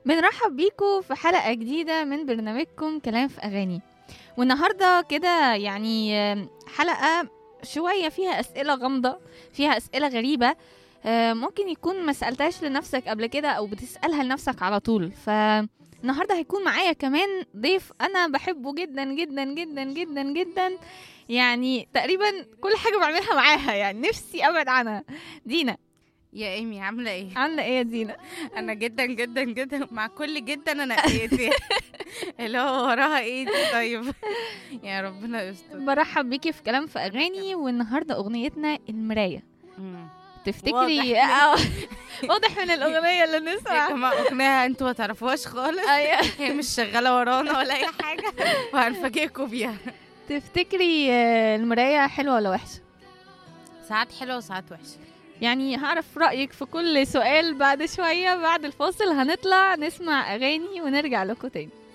بنرحب بيكم في حلقة جديدة من برنامجكم كلام في أغاني والنهاردة كده يعني آم، حلقة شوية فيها أسئلة غامضة فيها أسئلة غريبة آه، ممكن يكون ما سألتهاش لنفسك قبل كده أو بتسألها لنفسك على طول فالنهاردة هيكون معايا كمان ضيف أنا بحبه جدا جدا جدا جدا جدا يعني تقريبا كل حاجة بعملها معاها يعني نفسي أبعد عنها دينا يا ايمي عامله ايه عاملة إيه يا دينا؟ انا جدا جدا جدا مع كل جدا انا ايدي اللي هو وراها ايه دي طيب يا ربنا يستر برحب بيكي في كلام في اغاني والنهارده اغنيتنا المرايه مم. تفتكري واضح. آه، واضح من الاغنيه اللي يا بنسمع جماعه اغنيه انتوا ما تعرفوهاش خالص أيوة. هي مش شغاله ورانا ولا اي حاجه وهنفاجئكم بيها تفتكري آه، المرايه حلوه ولا وحشه ساعات حلوه وساعات وحشه يعني هعرف رايك في كل سؤال بعد شويه بعد الفاصل هنطلع نسمع اغاني ونرجع لكم تاني